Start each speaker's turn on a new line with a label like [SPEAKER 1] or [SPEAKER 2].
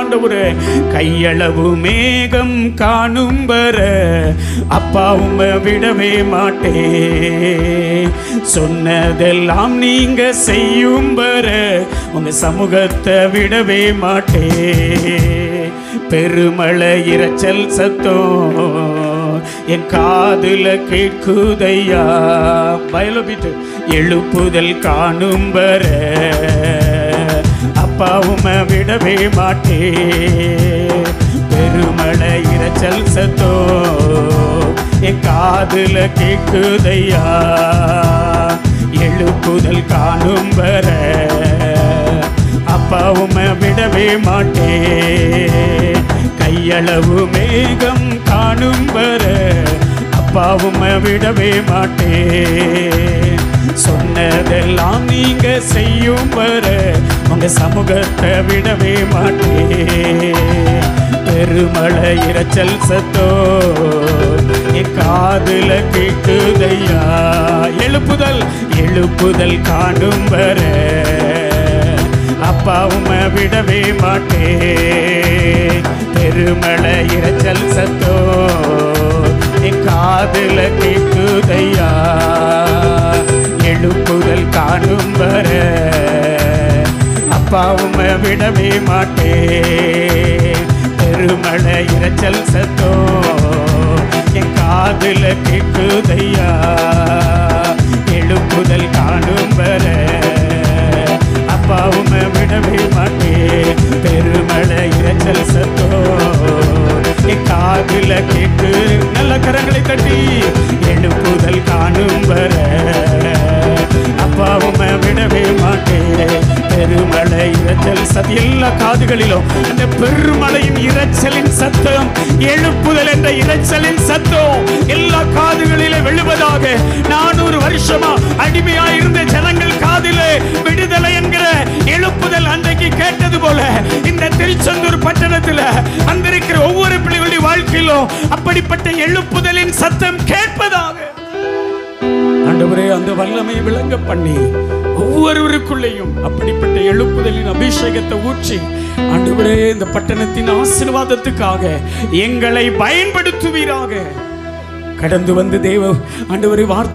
[SPEAKER 1] ஆண்டவரே கையளவு மேகம் காணும் வர அப்பா உம்மை விடவே மாட்டே சொன்னதெல்லாம் நீங்க செய்யும் வர உங்க சமூகத்தை விடவே மாட்டே பெருமழை இரைச்சல் சத்தம் என் காதுல கேட்குதையா பயலபிட்டு எழுப்புதல் காணும் வர அப்பாவும விடவே மாட்டே பெருமழை இரைச்சல் சத்தோ என் காதுல கேட்குதையா எழுப்புதல் காணும் வர அப்பாவும விடவே மாட்டே கையளவு மேகம் காணும் வர அப்பாவும விடவே மாட்டே சொன்னதெல்லாம் நீங்க செய்யும் வர உங்க சமூகத்தை விடவே மாட்டே பெருமழை இரைச்சல் சத்தோ என் காதுல கேட்குதையா எழுப்புதல் எழுப்புதல் காணும் வர அப்பாவும் விடவே மாட்டே பெருமழை இரைச்சல் சத்தோ என் காதுல கேட்குதையா எழுப்புதல் காணும் வர அப்பாவும் விடவே மாட்டே பெருமழை இரைச்சல் சத்தோ என் காதுல கேட்குதையா எழுப்புதல் காணும் வர அப்பாவும் விடவே மாட்டே பெருமழை இரைச்சல் சத்தோ என் காதுல கேட்டு நல்ல கரங்களை தட்டி எழுப்புதல் காணும் வர அப்பாவும் விடவே மாட்டே பெருமழை இரைச்சல் சத் எல்லா காதுகளிலும் அந்த பெருமழையின் இரைச்சலின் சத்தம் எழுப்புதல் என்ற இரைச்சலின் சத்தம் எல்லா காதுகளிலே விழுவதாக நானூறு வருஷமா அடிமையா இருந்த ஜனங்கள் காதிலே விடுதலை என்கிற எழுப்புதல் அன்றைக்கு கேட்டது போல இந்த திருச்செந்தூர் பட்டணத்துல அங்கிருக்கிற ஒவ்வொரு பிள்ளைகளுடைய வாழ்க்கையிலும் அப்படிப்பட்ட எழுப்புதலின் சத்தம் கேட்பதாக ஆண்டவரே அந்த வல்லமை விளங்க பண்ணி ஒவ்வொருவருக்குள்ளேயும் அப்படிப்பட்ட எழுப்புதலின் அபிஷேகத்தை ஊற்றி ஆண்டவரே இந்த பட்டணத்தின் ஆசீர்வாதத்துக்காக எங்களை பயன்படுத்துவீராக கடந்து வந்து தேவ ஆண்டவரை வார்த்தை